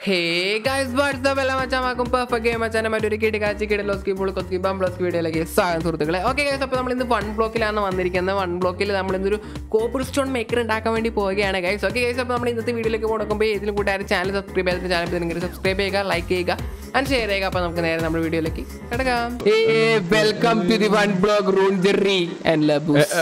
Hey guys WhatsApp എല്ലാം മച്ചാമാക്കും perfect game മച്ചാനെ മറ്റൊരു കിടി കാച്ചി കിടി ലോസ്കി പുൾ കൊസ്കി ബം ബ്ലോസ്കി വീഡിയോയിലേക്ക് സ്വാഗതം സുഹൃത്തുക്കളെ ഓക്കെ ഗൈസ് അപ്പോൾ നമ്മൾ ഇന്ന് വൺ ബ്ലോക്കിലാണ് വന്നിരിക്കുന്നത് വൺ ബ്ലോക്കിൽ നമ്മൾ ഇന്നൊരു കോപ്പിൾ സ്റ്റോൺ മേക്കർ ഉണ്ടാക്കാൻ വേണ്ടി പോവുകയാണ് ഗൈസ് ഓക്കെ ഗൈസ് അപ്പോൾ നമ്മൾ ഇന്നത്തെ വീഡിയോയിലേക്ക് കൊടുക്കുമ്പോൾ ഏതിലും കൂട്ടുകാർ ചാനൽ സബ്സ്ക്രൈബ് ചെയ്തിട്ട് ചാനൽ നിങ്ങൾ സബ്സ്ക്രൈബ് ചെയ്യുക ലൈക്ക് ചെയ്യുക ആൻഡ് ഷെയർ ചെയ്യുക അപ്പോൾ നമുക്ക് നേരെ നമ്മുടെ വീഡിയോയിലേക്ക് കിടക്കാം welcome to the one block റൂൺ ജെറി ആൻഡ് ലബൂസ്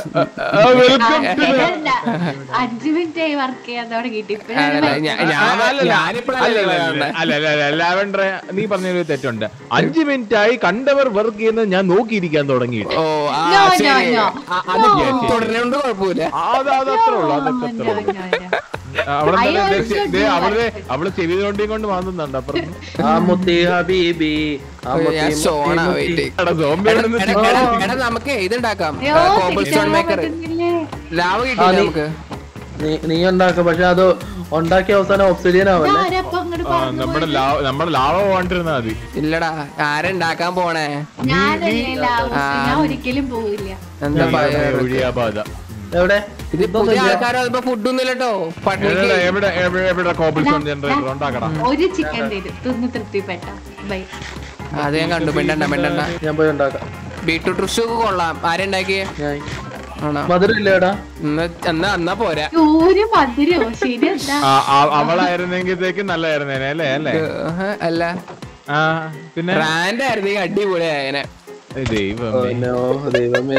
അതല്ല, അഞ്ച് മിനിറ്റ് ആയി വർക്ക് ചെയ്യാൻ തുടങ്ങിയിട്ട് അല്ലല്ല, ഞാ- ഞാൻ- ഞാനിപ്പോഴല്ലേ കാണുന്നെ. ലാവൻഡർ നീ പറഞ്ഞൊരു തെറ്റുണ്ട് അഞ്ചു മിനിറ്റ് ആയി കണ്ടവർ വർക്ക് ചെയ്യുന്നത് ഞാൻ നോക്കിയിരിക്കാൻ തുടങ്ങി ഓ ആ No, no, ശരി no. ആ, അത് തുടരുന്നോണ്ട് കുഴപ്പമില്ല അത് അത് അത്രേ ഉള്ളൂ അതൊക്കെ അത്രേ ഉള്ളൂ അവിടെ അയ്യോ, ദേ- ഒരു ദേ should അവള് അവള് ചെവി തോണ്ടിയും കൊണ്ട് മാന്തുന്നുണ്ട് അപ്പുറം ആമുത്തി ഹബീബി ആമുത്തി, ഞാൻ മുത്തി, സോണ മുത്തി. വെയിറ്റ് എടാ, zombie അവിടെ നിന്ന് എടാ, എടാ, എടാ, നമുക്ക് ഇതുണ്ടാക്കാം കോബിൾ സ്റ്റോൺ മേക്കർ ലാവ കിട്ടില്ല ആ, നീ- നമുക്ക് നീ നീ ഉണ്ടാക്ക പക്ഷെ അത് ഉണ്ടാക്കിയ അവസാനം ഒബ്സിഡിയൻ ആവല്ലേ ആ, നമ്മുടെ ലാവ നമ്മുടെ ലാവ പോകാണ്ടിരുന്നാ മതി ഇല്ലടാ ആരുണ്ടാക്കാൻ പോണേ ഞാനല്ലേ ലാവൂസ്, ഞാൻ ഒരിക്കലും പോവില്ല എന്താ ഭയം? ഒഴിയാബാധ എവിടെ ഇത് പുതിയ ആൾക്കാരോ അതിപ്പോ ഫുഡൊന്നും ഇല്ലട്ടോ പട്ടിണിക്ക് എവിടെ എവിടെ എവിടെ കോപ്പിൾ സ്റ്റോൺ ജനറേറ്റർ ഉണ്ടാക്കടാ ഒരു ചിക്കൻ തരും തിന്ന് തൃപ്തിപ്പെട്ട ബൈ അത് ഞാൻ കണ്ടു മിണ്ടണ്ട മിണ്ടണ്ട ഞാൻ പോയി ഉണ്ടാക്കാം ബീട്രൂട്ട് ഋഷു കൊള്ളാം ആരുണ്ടാക്കിയേ ഞാൻ ആണോ മധുരം ഇല്ലേടാ എന്നാ എന്നാ എന്നാ പോരാ ഒരു മധുരോ ശരി എന്താ ആ, ആ- അവളായിരുന്നെങ്കിലത്തേക്ക് നല്ലതായിരുന്നേനെ അല്ലേ അല്ലേ ഏഹ്, അല്ല ആ പിന്നെ ബ്രാൻഡ് ആയിരുന്നു ഈ അടിപൊളിയായനെ ദൈവമേ നോ ദൈവമേ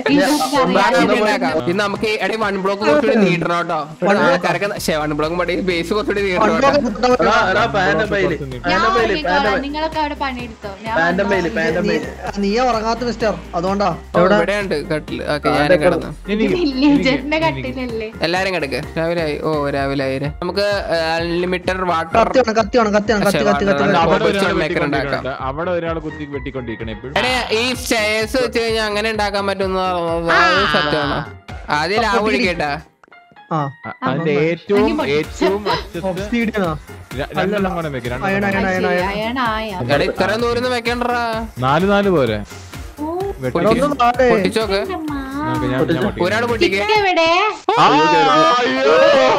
ഉണ്ടാക്കാം. ഇത് നമുക്ക് ഈ എടീ വൺ ബ്ലോക്ക് കുറച്ചുകൂടി നീട്ടണം കേട്ടോ ഇവിടെ ആൾക്കാരൊക്കെ വൺ ബ്ലോക്ക് മതി ബേസ് കുറച്ചുകൂടി നീട്ടണം കേട്ടോ എടാ എടാ പാൻഡം പൈലി ഞാൻ പാൻഡം പൈലി ഉറങ്ങിക്കോളാം പാൻഡം നിങ്ങളൊക്കെ അവിടെ പണിയെടുത്തോ ഞാൻ പാൻഡം പൈലി വന്നോളാം. പാൻഡം പൈലി നീ ഉറങ്ങാത്ത മിസ്റ്റർ അതുകൊണ്ടാ ഓ, ഇവിടെയുണ്ട് കട്ടില് ഓക്കെ ഞാൻ കിടന്നു എനിക്ക് വില്ലേജറിന്റെ കട്ടിലല്ലേ എല്ലാരും കിടക്ക് രാവിലെ ആയി ഓ രാവിലെ ആയി നമുക്ക് അൺലിമിറ്റഡ് വാട്ടർ കത്തി വേണം കത്തി വേണം കത്തി വേണം കത്തി കത്തി കത്തി പക്ഷേ, കത്തി അവിടെ Cobblestone ഒരാൾ maker ഉണ്ടാക്കാം. വെട്ടിക്കൊണ്ടിരിക്കുന്നുണ്ട്. അവിടെ ഒരാൾ കുത്തി വെട്ടിക്കൊണ്ടിരിക്കണേ ഇപ്പോഴും എടേ ഈ സ്റ്റേഴ്സ് വെച്ച് കഴിഞ്ഞാൽ അങ്ങനെ ഉണ്ടാക്കാൻ പറ്റുന്ന സത്യമാണോ ആദ്യം ലാഭ വിളിക്കട്ടാ ആ അതിന്റെ ഏറ്റവും ഏറ്റവും അറ്റത്ത് ഒബ്സീഡിയനാ ര- രണ്ടെണ്ണം കൂടെ വെക്ക് അയൺ രണ്ടെണ്ണം അയൺ അയൺ അയൺ അയണായ എടാ ഇത്രയും ദൂരം വെക്കണ്ടറാ നാല് നാല് പോരെ വെട്ടി ഒന്ന് നാടേ പൊട്ടിച്ചോക്ക് നോക്ക്, ഞാൻ- ഞാൻ പൊട്ടിക്കാം. ഒരാൾ പൊട്ടിക്ക് എവിടെ ആ, അയ്യോ.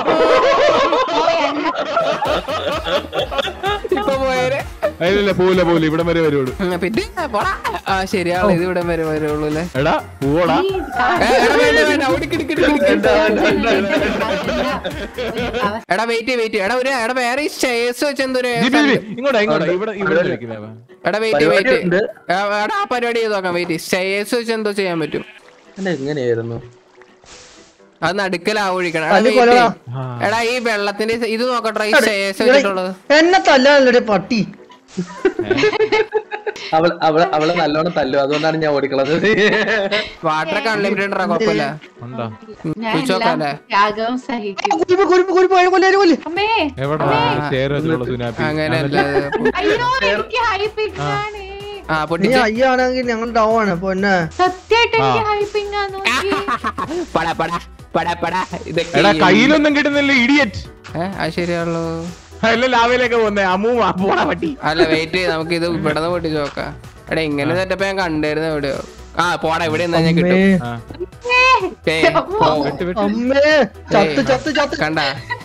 ഇപ്പൊ പോയേരെ ഇല്ല, ഇല്ല പോവില്ല പോവില്ല ഇവിടെ വരെ വരുള്ളൂ ഉം, പിന്നെ പോടാ ആ ശരിയാണ് ഇത് ഇവിടെ വരെ വരുള്ളൂ അല്ലേ എടാ പോടാ ഈ ഏ, എടാ, വേണ്ട, വേണ്ട, അവിടേക്ക് ഇടിക്ക്, ഇടിക്ക്, ഇടിക്ക്. എടാ വെയിറ്റ് വെയിറ്റ് എടാ ഒരു എടാ വേറെ ഈ സ്റ്റേഴ്സ് വെച്ച് എന്തൊരു ജിബി, ജിബി, ഇങ്ങോട്ടാ ഇങ്ങോട്ടാ ഇവിടെ ഇവിടെ വെക്കുന്നേ എടാ വെയിറ്റ് പരിപാടി വെയിറ്റ് ഉണ്ട്. എടാ ആ പരിപാടി ചെയ്ത് നോക്കാം വെയിറ്റ് സ്റ്റേഴ്സ് വെച്ച് എന്തോ ചെയ്യാൻ പറ്റും അല്ല എങ്ങനെയായിരുന്നു അത് നടുക്കലാ ഒഴിക്കണം എടാ, തല്ലി wait കൊല്ലടാ. ചെയ്യ്. എടാ ഈ വെള്ളത്തിന്റെ ഇത് നോക്കട്ടെ ഈ സ്റ്റേഴ്സ് വെച്ചിട്ടുള്ളത് എന്നെ തല്ലാനല്ലേ പട്ടി അവൾ അവളെ അവളെ നല്ലോണം തല്ലും അതുകൊണ്ടാണ് ഞാൻ ഓടിക്കളത് വാട്ടർ ഒക്കെ അൺലിമിറ്റഡ് കുഴപ്പമില്ല ഉണ്ടോ ഞാൻ ചോദിച്ചോക്കാല്ലേ? എല്ലാം ത്യാഗവും സഹിക്കും കുരിപ്പ് കുരിപ്പ് കുരിപ്പ് അയ്യോ കൊല്ലേ കൊല്ലേ അമ്മേ എവിടെ ചേർ വെച്ചിട്ടുള്ള സുനാപ്പി അങ്ങനെയല്ല അയ്യോ എനിക്ക് ഹൈപ്പിംഗ് ആണ് ആ നീ പൊട്ടിച്ച് അയ്യാണെങ്കിൽ ഞങ്ങൾ ഡൗൺ ആണ് പൊന്നെ സത്യമായിട്ട് എനിക്ക് ഹൈപ്പിംഗ് ആണ് നോക്കി പടാ പടാ പടാ പടാ ഇതൊക്കെ എടാ ഈ- കയ്യിലൊന്നും കിട്ടുന്നില്ല ഇഡിയറ്റ് ഏ, അത് ശരിയാണല്ലോ അല്ല ലാവയിലേക്ക് പോന്നേ അമ്മൂ പോടാ പട്ടി അല്ല വെയിറ്റ് നമുക്ക് ഇത് ഇവിടെ നിന്ന് പൊട്ടിച്ച് നോക്കാം എടാ ഇങ്ങനെ സെറ്റപ്പ് ഞാൻ കണ്ടായിരുന്നു എവിടെയോ ആ പോടാ ഇവിടെ നിന്നാ ഞാൻ കിട്ടും ആ. ഏയ്, പോ. വെട്ട് വെട്ട് അമ്മേ ചത്ത് ചത്ത് ചത്ത് കണ്ട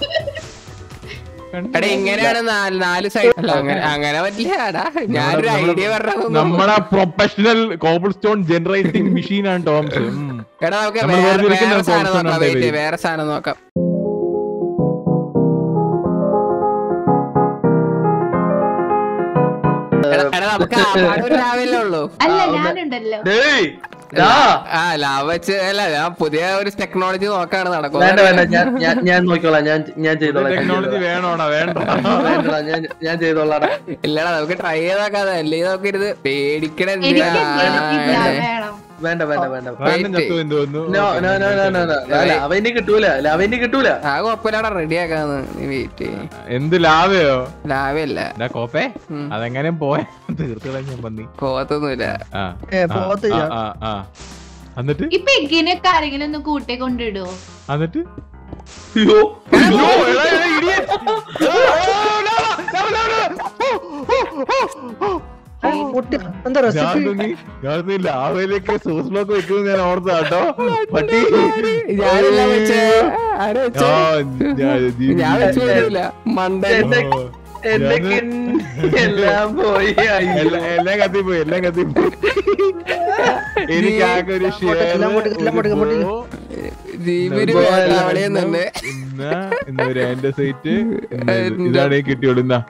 എടാ ഇങ്ങനെയാണ് നാല് നാല് സൈഡ് അല്ല അങ്ങനെ അങ്ങനെ പറ്റില്ല എടാ ഞാനൊരു ഐഡിയ പറഞ്ഞത് നമ്മുടെ professional cobblestone generating machine ആണ് ടോംസ് ഉം. എടാ നമുക്ക് നമ്മൾ വേറെ വെറുതെ ഇരിക്കുന്ന വേറെ സാധനം cobblestone നോക്കാം ആണ് വെയിറ്റ് baby. വേറെ സാധനം നോക്കാം എടാ എടാ, നമുക്ക് ആപ്പാട് ഒരു രാവിലെ ഉള്ളൂ അല്ല ഞാനുണ്ടല്ലോ ഡേയ് ഡാ. ആ ലാഭ വെച്ച് അല്ല ഞാൻ പുതിയ ഒരു ടെക്നോളജി നോക്കാണ് നടക്കുന്നത് വേണ്ട വേണ്ട ഞാൻ ഞാൻ ഞാൻ നോക്കിക്കോളാം ഞാൻ ഞാൻ ചെയ്തോളാം ഞാൻ ടെക്നോളജി വേണോടാ വേണ്ട ചെയ്തോളാം. വേണ്ടടാ, ഞാൻ ഞാൻ ചെയ്തോളാം ഇല്ലടാ നമുക്ക് ട്രൈ ചെയ്ത് നോക്കാതെ അല്ലേ നോക്കരുത് പേടിക്കണ എനിക്ക് എനിക്കില്ല വേണം വേണ്ട വേണ്ട വേണ്ട റാൻഡം ചത്തു എന്ന് തോന്നുന്നു no no no no no no ലവന് കിട്ടൂല ലവന് കിട്ടൂല ആ കുഴപ്പമില്ലാടാ റെഡി ആക്കാന്ന് നീ വെയിറ്റ് എന്ത് ലാവയോ ലാഭല്ല എടാ കോപ്പേ ഉം. അതെങ്ങനെ പോയ തീർത്തുകള ഞാൻ പന്നി പോകത്തൊന്നുമില്ല ആ ഏ, ആ, പോകത്തില്ല. ആ, ആ, ആ. എന്നിട്ട് ഇപ്പൊ എങ്ങനെയൊക്കെ ആരെങ്കിലും ഒന്ന് കൂട്ടി കൊണ്ടിടുവോ എന്നിട്ട് അയ്യോ അയ്യോ, എടാ, എടാ, idiot. ഓ, ഓ, ലാവ, ലാവ, ലാവ, ലാവ. ഓ, ഓ, ഓ, ഓ. പൊട്ടി എന്താ റെസിപ്പി ഞാൻ നീ ഞാൻ നീ ലാവയിലേക്ക് സോസ് ബ്ലോക്ക് വെക്കുന്നത് ഞാൻ ഓർത്ത കേട്ടോ പട്ടി ഞാനില്ല വെച്ചേ ആരാ വെച്ചേ ആ, ഞാൻ- നീ- ഞാൻ വെച്ചില്ല മണ്ടൻ എന്റെ- ഓ. എന്റെ കിണ്ണി എല്ലാം പോയി അയ്യോ. എല്ലാം എല്ലാം കത്തിപ്പോയി എല്ലാം കത്തിപ്പോയി എനിക്ക് ആകെ ഒരു എല്ലാം പൊട്ടി, എല്ലാം പൊട്ടി, എല്ലാം പൊട്ടി. ജീവന് കളിയുന്നുണ്ട് ഇന്ന് ഒരു എന്റെ സൈറ്റ് ഇതാണ് ഈ കിട്ടിയോളൂ എന്നാ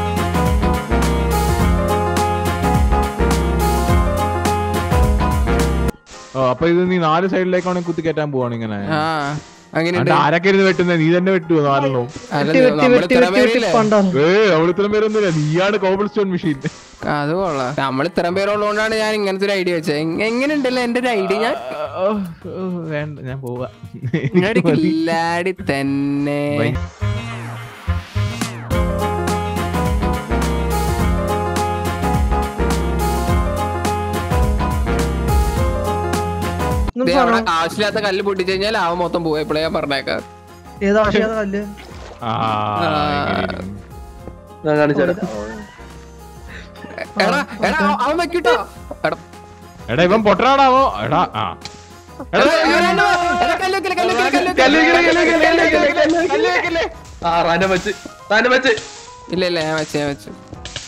ഓ അപ്പൊ ഇത് നീ നാല് സൈഡിലേക്കാണ് കുത്തി കയറ്റാൻ പോവാണ് ഇങ്ങനെ ആ അങ്ങനെ അണ്ട് ആരൊക്കെ ഇരുന്ന് വെട്ടുന്നത് നീ തന്നെ വെട്ടുവോ നാലെണ്ണവും വെട്ടി വെട്ടി വെട്ടി വെട്ടി വെട്ടി പണ്ടാണ് ഏ അവളിത്രയും പേരൊന്നുമില്ല നീയാണ് കോബിൾ സ്റ്റോൺ മെഷീൻ അത് കൊള്ളാം നമ്മൾ ഇത്രയും പേരുള്ളതുകൊണ്ടാണ് ഞാൻ ഇങ്ങനത്തെ ഒരു ഐഡിയ വെച്ചത് എങ്- എങ്ങനെ ഉണ്ടല്ലോ എന്റെ ഒരു ഐഡിയ ഞാൻ വേണ്ട ഞാൻ പോവാ നിങ്ങളുടെ കില്ലാടി തന്നെ ബൈ. ഒന്നും ദേ അവിടെ സാധനം ആവശ്യമില്ലാത്ത കല്ല് പൊട്ടിച്ചു കഴിഞ്ഞാൽ ആവ മൊത്തം പോയി എപ്പോഴേ ഞാൻ പറഞ്ഞേക്കാം ഏതാ ആവശ്യം കല്ല് ആ, ഇങ്ങനെ. ഞാൻ കാണിച്ചുതരാം എടാ എടാ അവ- അവൻ വെക്കൂട്ടോ എടാ എടാ ഇവൻ പൊട്ടനാടാവോ എടാ ആ എടാ, എടാ, ഇവൻ എന്നെ വാ. എടാ, കല്ല് വെക്കല്, കല്ല് വെക്കല്, കല്ല് വെക്കല്. കല്ല് വെക്കല്, കല്ല് വെക്കല്, കല്ല് വെക്കല്, കല്ല് വെക്കല്. ആ റാന വെച്ച് റാന വെച്ച് ഇല്ല ഇല്ല ഞാൻ വെച്ചു ഞാൻ വെച്ചു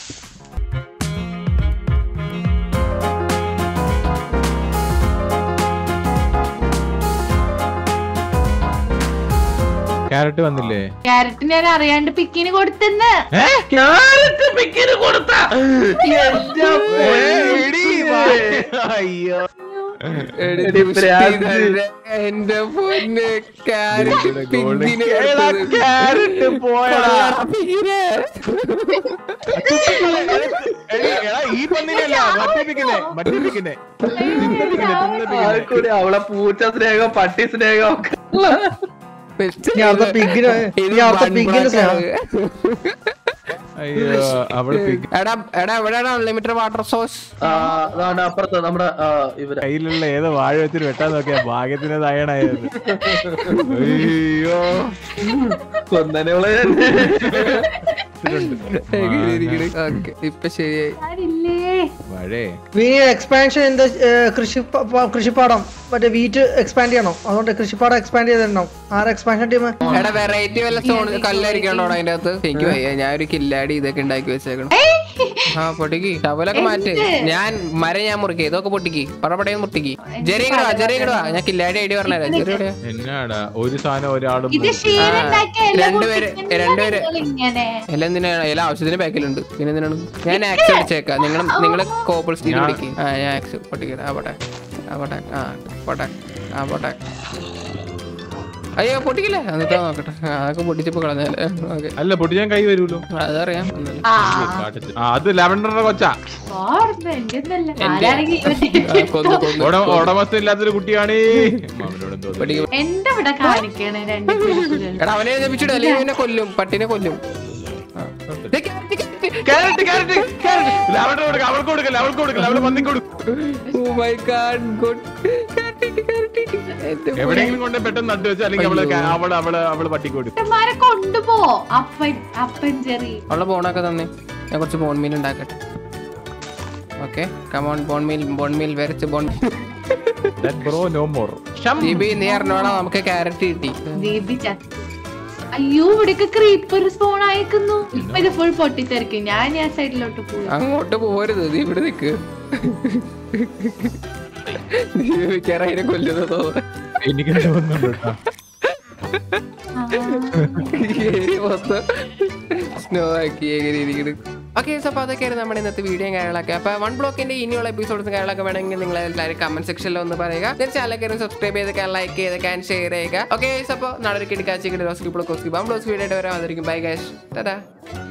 ക്യാരറ്റ് വന്നില്ലേ ക്യാരറ്റ് ഞാൻ അറിയാണ്ട് പിക്കിന് കൊടുത്തെന്ന് ക്യാരറ്റ് പിക്കിന് കൊടുത്ത എന്റെ അയ്യോ എടി, എടി, പ്രാന്ത്. ദുഷ്ടീ എന്റെ പൊന്ന് ക്യാരറ്റ് പിങ്കിന് കൊടുത്തത്. ക്യാരറ്റ് പോയടാ കൊള്ളാം, പിങ്കിന്. എടി, എടാ ഈ പന്നിനല്ല മട്ടിപ്പിക്കുന്നേ മട്ടിപ്പിക്കുന്നേ ആൾക്കൂടി അവളെ പൂച്ച സ്നേഹം പട്ടി സ്നേഹം ഒക്കെ ഇനി അടുത്ത പിഗിന് ഇത് ഇനി അടുത്ത one പിഗിന് black സ്നേഹം ആണ്. അയ്യോ അവള് pig. എടാ എടാ എവിടെയാണ് അൺലിമിറ്റഡ് വാട്ടർ സോഴ്സ് ആ, അതാണ് അപ്പുറത്ത് നമ്മുടെ ആ, ഇവര് കയ്യിലുള്ള ഏതോ വാഴ വെച്ചിട്ട് വെട്ടാൻ നോക്കിയാ ഭാഗ്യത്തിന് തയ്യണായത് അയ്യോ കൊന്നനവള് ഓക്കെ ഇപ്പൊ ശരിയായി ആരില്ലേ മഴേ വി എക്സ്പാൻഷൻ എന്താ കൃഷി പ- പ- കൃഷിപ്പാടം മറ്റേ വീറ്റ് എക്സ്പാൻഡ് ചെയ്യണം അതുകൊണ്ട് കൃഷിപ്പാടം എക്സ്പാൻഡ് ചെയ്തിട്ടുണ്ടാവും ആരാ എക്സ്പാൻഷൻ ടീം എടാ വെറൈറ്റി വല്ല സ്റ്റോൺ കല്ലായിരിക്കണോ അതിന്റെ അകത്ത് എനിക്ക് വയ്യ ഞാൻ ഒരു കില്ലാടി ഇതൊക്കെ ഉണ്ടാക്കി വെച്ചേക്കണം ആ പൊട്ടിക്ക് ശവലൊക്കെ മാറ്റ് ഞാൻ മരം ഞാൻ മുറിക്കുക ഇതൊക്കെ പൊട്ടിക്ക് പടപടയും മുട്ടിക്ക് ജെറിയും കിടുവാ ജെറിയും കിടുവാ ഞാൻ കില്ലാടി ഐഡിയ പറഞ്ഞുതരാം ജെറി എവിടെയാ എന്നാടാ ഒരു സാധനം ഒരാളും ഇത് ഷീനുണ്ടാക്കിയ എല്ലാ രണ്ടുപേര്- കുട്ടിക്കും രണ്ടുപേര്- നിങ്ങൾ ഇങ്ങനെ എല്ലാം എന്തിനാണ് എല്ലാ ആവശ്യത്തിന് ബാക്കിലുണ്ട് പിന്നെ എന്തിനാണ് ഞാൻ ആക്സ് അടിച്ചേക്കാം നിങ്ങൾ നിങ്ങൾ കോപ്പിൾ സ്റ്റീൽ പിടിക്കും ആ ഞാൻ ആക്സ് പൊട്ടിക്കാം ആ പോട്ടെ ആ പോട്ടെ ആ പോട്ടെ ആ പോട്ടെ അയ്യോ പൊട്ടിക്കില്ല എന്നിട്ടോ നോക്കട്ടെ ആ, അതൊക്കെ പൊട്ടിച്ചപ്പോ കളഞ്ഞാലേ ഓക്കെ അല്ല പൊട്ടി ഞാൻ കൈ വരൂലോ അതറിയാം ഒന്നുമില്ല. ആ കാട്ടച്ച്. ആ അത് ലെവൻഡറിന്റെ കൊച്ചാ ഓർമ്മ എന്റെന്നല്ല എന്റെ- ആരാണെങ്കിൽ ആ, കൊന്നു കൊന്നു ഉട- ഉടമസ്ഥ ഇല്ലാത്തൊരു കുട്ടിയാണ് അവനോട് എന്തോ പൊട്ടിക്ക്. എന്റെ ഇവിടെ കാണിക്കണേ രണ്ട് കുരുക്കുകൾ. എടാ അവനെ ജപിച്ചിട്ട് അല്ലെങ്കിൽ എന്നെ കൊല്ലും പട്ടിനെ കൊല്ലും ആ. ദേ, carrot, carrot. Carrot carrot carrot lavender കൊടുക്ക അവൾക്ക് കൊടുക്കല്ല അവൾക്ക് കൊടുക്കല്ല അവള് പന്നി കൊടുക്കും Oh my God, good. Carrot ഇട്ട്, carrot ഇട്ട്. എന്റെ പൊന്നേ. എവിടെയെങ്കിലും കൊണ്ട് പെട്ടെന്ന് നട്ടു വെച്ചാൽ അല്ലെങ്കിൽ അവള് ക- അവള് അവള് അവള് പട്ടിക്ക് കൊടുക്കും ഇവന്മാരെ കൊണ്ടുപോ അപ്പൻ അപ്പൻ ചെറി ഉള്ള ബോണൊക്കെ തന്നെ ഞാൻ കുറച്ച് ബോൺ മീൽ ഉണ്ടാക്കട്ടെ okay come on bone meal bone meal വരച്ച് ബോൺ ബ്രോ നോ മോർ ദീപി നീ അറിഞ്ഞോളാം നമുക്ക് ക്യാരറ്റ് കിട്ടി ദീപി ചത്തു അയ്യോ ഇവിടേക്ക് ക്രീപ്പർ സ്പോൺ അയക്കുന്നു ഇപ്പൊ ഇത് ഫുൾ പൊട്ടിത്തെറിക്കും ഞാൻ ഞാൻ സൈഡിലോട്ട് പോയി അങ്ങോട്ട് പോരുത് നീ ഇവിടെ നിക്ക് ദീപിക്കാറ് അതിനെ കൊല്ലുന്നത് തോന്നുന്നു എനിക്ക് തോന്നുന്നുണ്ട് കേട്ടോ ഏരിയ മൊത്തം സ്നോ ആക്കി എങ്ങനെ ഇരിക്കണ് ഓക്കെ അപ്പോൾ അതൊക്കെയായിരുന്നു നമ്മുടെ ഇന്നത്തെ വീഡിയോ കാര്യങ്ങളൊക്കെ അപ്പോൾ വൺ ബ്ലോക്കിന്റെ ഇനിയുള്ള എപ്പിസോഡ്സ് കാര്യങ്ങളൊക്കെ വേണമെങ്കിൽ നിങ്ങൾ എല്ലാവരും കമന്റ് സെക്ഷനിൽ ഒന്ന് പറയുക ഞാൻ ചാനലൊക്കെ സബ്സ്ക്രൈബ് ചെയ്തൊക്കെ ലൈക്ക് ചെയ്തൊക്കെ ഷെയർ ചെയ്യുക ഓക്കെ അപ്പോൾ നാളെ ഒരു കിടക്കാച്ചി കിട കോസ്കി ബ്ലോക്ക് കോസ്കി ബാം ബ്ലോസ് വീഡിയോ വരാം അതായിരിക്കും ബൈ ഗാഷ് ടാറ്റാ